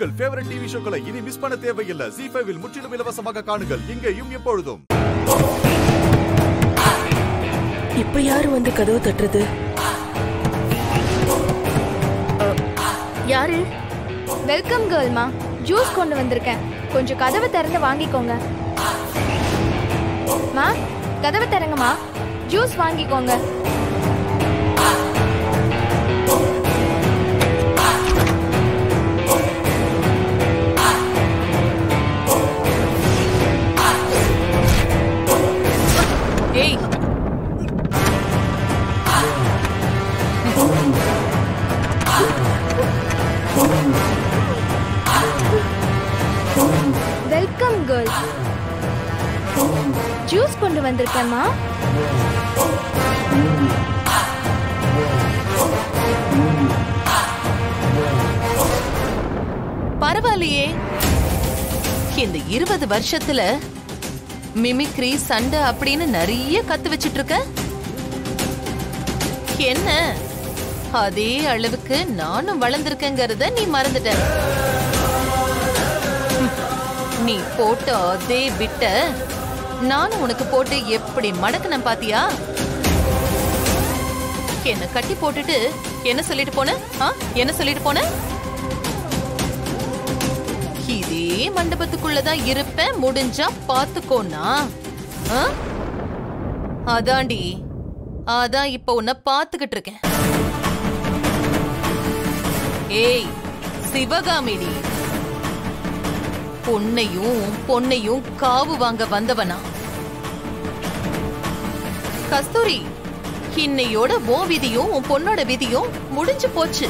உங்கள் favourite TV ஷோக்களை இனி miss பண்ண தேவையில்லை ஜி ஃபைவில் முற்றிலும் இலவசமாக காணுங்கள் இங்கேயும் எப்பொழுதும் இப்ப யாரு வந்து கதவு தட்டுறது யாரு வெல்கம் கேர்ள்மா ஜூஸ் கொண்டு வந்திருக்கேன் கொஞ்சம் கதவை திறந்து வாங்கிக்கோங்க மா கதவை திறங்கம்மா ஜூஸ் வாங்கிக்கோங்க ஏய் வெல்கம் கேர்ள்ஸ் ஜூஸ் கொண்டு வந்திருக்கேம்மா பரவாயில்லையே இந்த இருபது வருஷத்துல மிமிக்ரி சண்டை அப்படின்னு நிறைய கத்து வச்சிட்டு இருக்க என்ன அதே அளவுக்கு நானும் வளர்ந்திருக்கேங்கிறத நீ மறந்துட்ட ஹம், நீ போட்ட அதே விட்ட நானும் உனக்கு போட்டு எப்படி மடக்குனேன் பாத்தியா என்ன கட்டி போட்டுட்டு என்ன சொல்லிட்டு போன ஆ? என்ன சொல்லிட்டு போன இதே மண்டபத்துக்குள்ளதான் இருப்பேன் முடிஞ்சா பாத்துக்கோனா ஆ? அதாண்டி அதான் இப்ப உன்னை பாத்துக்கிட்டு இருக்கேன் ஏய் சிவகாமிடி பொன்னையும் உன் பொன்னையும் காவு வாங்க வந்தவனா கஸ்தூரி இன்னையோட உன் விதியும் உன் பொண்ணோட விதியும் முடிஞ்சு போச்சு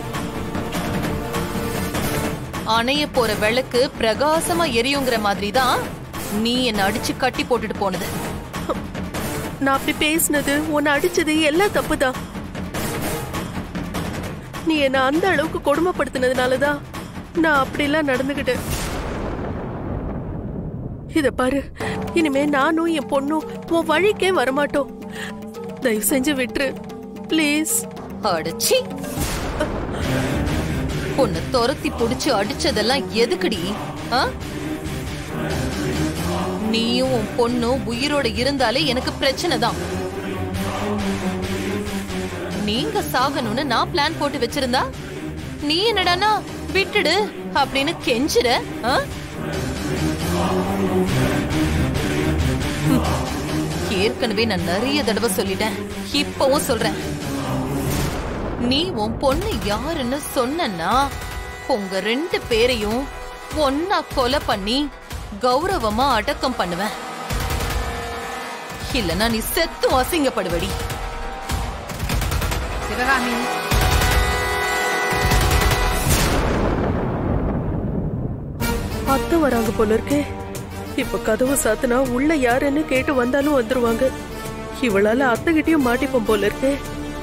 அணைய போற விளக்கு பிரகாசமா எரியுங்கிற மாதிரி தான் நீ என்ன அடிச்சு கட்டி போட்டுட்டு போனது நான் அப்படி பேசினது உன்னை அடிச்சது எல்லாம் தப்புதான் நீ என்ன அந்த அளவுக்கு கொடுமைப்படுத்தினதுனாலதான் நான் அப்படிலாம் நடந்துகிட்டேன் இத பாரு இனிமே நானும் என் பொண்ணும் உன் வழிக்கே வரமாட்டோம் தயவு செஞ்சு விட்டுரு ப்ளீஸ் அடிச்சி பொண்ணு துரத்தி புடிச்சு அடிச்சதெல்லாம் எதுக்குடி ஆ? நீயும் உன் பொண்ணும் உயிரோட இருந்தாலே எனக்கு பிரச்சனை தான் நீங்க சாகணும்னு நான் பிளான் போட்டு வச்சிருந்தா நீ என்னடானா விட்டுடு அப்படின்னு கெஞ்சுற ஆ? ஹம். ஏற்கனவே நான் நிறைய தடவை சொல்லிட்டேன் இப்பவும் சொல்றேன் நீ உன் பொண்ணு யாருன்னு சொன்னா உங்க ரெண்டு பேரையும் ஒன்னா கொலை பண்ணி கௌரவமா அடக்கம் பண்ணுவேன் இல்லனா நீ செத்தும் அசிங்கப்படுவடி சிவகாமி அத்தை வராங்க போல இருக்கே இப்ப கதவு சாத்துனா உள்ள யாருன்னு கேட்டு வந்தாலும் வந்துருவாங்க இவளால அத்தைகிட்டயும் மாட்டிப்போம் போல இருக்கே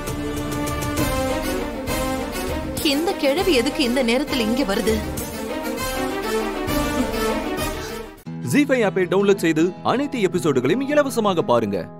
இந்த கிழவி எதுக்கு இந்த நேரத்துல இங்க வருது ஜி ஃபைவ் ஆப்பை டவுன்லோட் செய்து அனைத்து எபிசோடுகளையும் இலவசமாக பாருங்க